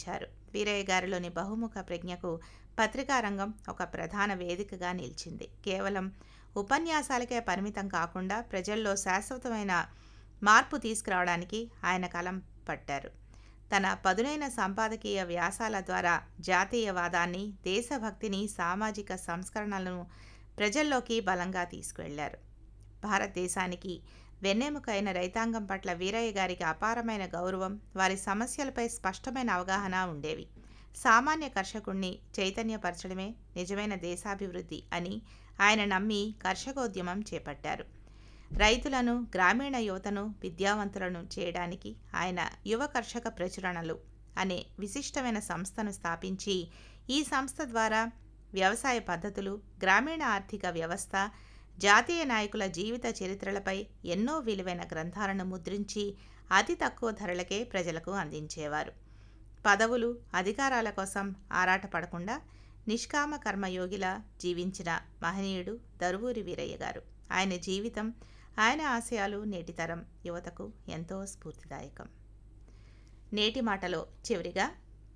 అందించారు వీరయ్య గారిలోని బహుముఖ ప్రజ్ఞకు పత్రికా రంగం ఒక ప్రధాన వేదికగా నిలిచింది కేవలం ఉపన్యాసాలకే పరిమితం కాకుండా ప్రజల్లో శాశ్వతమైన మార్పు తీసుకురావడానికి ఆయన కలం పట్టారు తన పదునైన సంపాదకీయ వ్యాసాల ద్వారా జాతీయవాదాన్ని దేశభక్తిని సామాజిక సంస్కరణలను ప్రజల్లోకి బలంగా తీసుకువెళ్లారు భారతదేశానికి వెన్నెముకైన రైతాంగం పట్ల వీరయ్య గారికి అపారమైన గౌరవం వారి సమస్యలపై స్పష్టమైన అవగాహన ఉండేవి సామాన్య కర్షకుణ్ణి చైతన్యపరచడమే నిజమైన దేశాభివృద్ధి అని ఆయన నమ్మి కర్షకోద్యమం చేపట్టారు రైతులను గ్రామీణ యువతను విద్యావంతులను చేయడానికి ఆయన యువ కర్షక ప్రచురణలు అనే విశిష్టమైన సంస్థను స్థాపించి ఈ సంస్థ ద్వారా వ్యవసాయ పద్ధతులు గ్రామీణ ఆర్థిక వ్యవస్థ జాతీయ నాయకుల జీవిత చరిత్రలపై ఎన్నో విలువైన గ్రంథాలను ముద్రించి అతి తక్కువ ధరలకే ప్రజలకు అందించేవారు పదవులు అధికారాల కోసం ఆరాటపడకుండా నిష్కామ కర్మయోగిలా జీవించిన మహనీయుడు దరువూరి వీరయ్య గారు ఆయన జీవితం ఆయన ఆశయాలు నేటి తరం యువతకు ఎంతో స్ఫూర్తిదాయకం నేటి మాటలో చివరిగా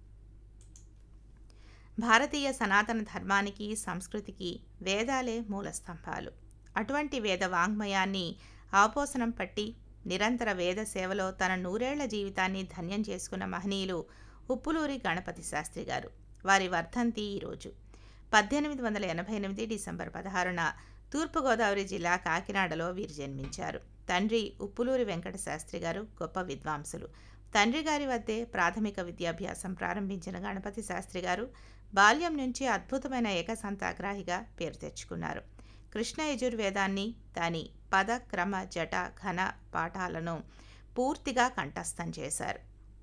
భారతీయ సనాతన ధర్మానికి సంస్కృతికి వేదాలే మూల స్తంభాలు అటువంటి వేద వాంగ్మయాన్ని ఆపోసనం పట్టి నిరంతర వేద సేవలో తన నూరేళ్ల జీవితాన్ని ధన్యం చేసుకున్న మహనీయులు ఉప్పులూరి గణపతి శాస్త్రి గారు వారి వర్ధంతి ఈరోజు పద్దెనిమిది వందల ఎనభై ఎనిమిది డిసెంబర్ పదహారున తూర్పుగోదావరి జిల్లా కాకినాడలో వీరు జన్మించారు తండ్రి ఉప్పులూరి వెంకట శాస్త్రి గారు గొప్ప విద్వాంసులు తండ్రి గారి వద్దే ప్రాథమిక విద్యాభ్యాసం ప్రారంభించిన గణపతి శాస్త్రి గారు బాల్యం నుంచి అద్భుతమైన ఏకసంతాగ్రాహిగా పేరు తెచ్చుకున్నారు కృష్ణ యజుర్వేదాన్ని దాని పద క్రమ జట ఘన పాఠాలను పూర్తిగా కంఠస్థం చేశారు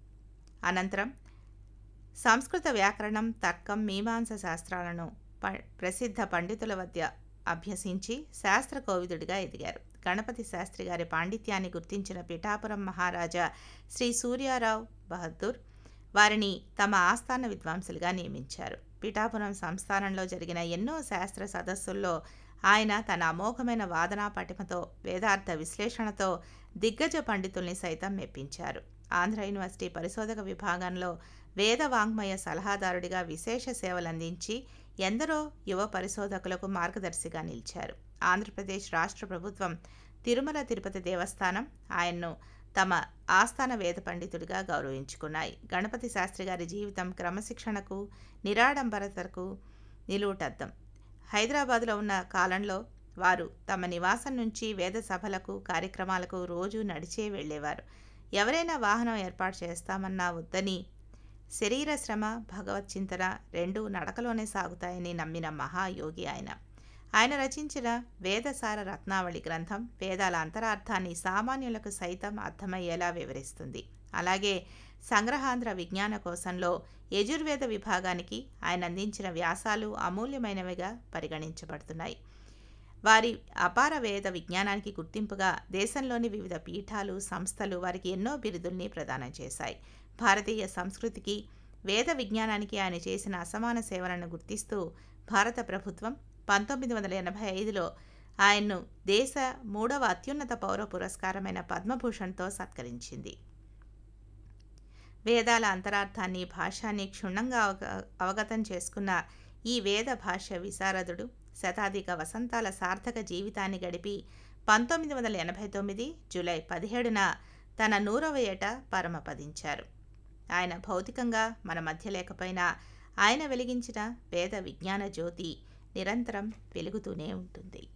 అనంతరం సంస్కృత వ్యాకరణం తర్కం మీమాంస శాస్త్రాలను ప ప్రసిద్ధ పండితుల వద్ద అభ్యసించి శాస్త్ర కోవిదుడిగా ఎదిగారు గణపతి శాస్త్రి గారి పాండిత్యాన్ని గుర్తించిన పిఠాపురం మహారాజా శ్రీ సూర్యారావు బహదూర్ వారిని తమ ఆస్థాన విద్వాంసులుగా నియమించారు పిఠాపురం సంస్థానంలో జరిగిన ఎన్నో శాస్త్ర సదస్సుల్లో ఆయన తన అమోఘమైన వాదనా పటిమతో వేదార్థ విశ్లేషణతో దిగ్గజ పండితుల్ని సైతం మెప్పించారు ఆంధ్ర యూనివర్సిటీ పరిశోధక విభాగంలో వేద వాంగ్మయ సలహాదారుడిగా విశేష సేవలందించి ఎందరో యువ పరిశోధకులకు మార్గదర్శిగా నిలిచారు ఆంధ్రప్రదేశ్ రాష్ట్ర ప్రభుత్వం తిరుమల తిరుపతి దేవస్థానం ఆయన్ను తమ ఆస్థాన వేద పండితుడిగా గౌరవించుకున్నాయి గణపతి శాస్త్రి గారి జీవితం క్రమశిక్షణకు నిరాడంబరతకు నిలువుటద్దం హైదరాబాదులో ఉన్న కాలంలో వారు తమ నివాసం నుంచి వేద సభలకు కార్యక్రమాలకు రోజు నడిచే వెళ్ళేవారు ఎవరైనా వాహనం ఏర్పాటు చేస్తామన్నా వద్దని శరీర శ్రమ భగవత్ చింతన రెండూ నడకలోనే సాగుతాయని నమ్మిన మహాయోగి ఆయన ఆయన రచించిన వేదసార రత్నావళి గ్రంథం వేదాల అంతరార్థాన్ని సామాన్యులకు సైతం అర్థమయ్యేలా వివరిస్తుంది అలాగే సంగ్రహాంధ్ర విజ్ఞాన కోశంలో యజుర్వేద విభాగానికి ఆయన అందించిన వ్యాసాలు అమూల్యమైనవిగా పరిగణించబడుతున్నాయి వారి అపార వేద విజ్ఞానానికి గుర్తింపుగా దేశంలోని వివిధ పీఠాలు సంస్థలు వారికి ఎన్నో బిరుదుల్ని ప్రదానం చేశాయి భారతీయ సంస్కృతికి వేద విజ్ఞానానికి ఆయన చేసిన అసమాన సేవలను గుర్తిస్తూ భారత ప్రభుత్వం పంతొమ్మిది వందల ఎనభై ఐదులో ఆయన్ను దేశ మూడవ అత్యున్నత పౌర పురస్కారమైన పద్మభూషణ్తో సత్కరించింది వేదాల అంతరార్థాన్ని భాషాన్ని క్షుణ్ణంగా అవగ అవగతం చేసుకున్న ఈ వేద భాష విశారదుడు శతాధిక వసంతాల సార్థక జీవితాన్ని గడిపి పంతొమ్మిది వందల ఎనభై తొమ్మిది జూలై పదిహేడున తన నూరవ ఏట పరమపదించారు ఆయన భౌతికంగా మన మధ్య లేకపోయినా ఆయన వెలిగించిన వేద విజ్ఞాన జ్యోతి నిరంతరం వెలుగుతూనే ఉంటుంది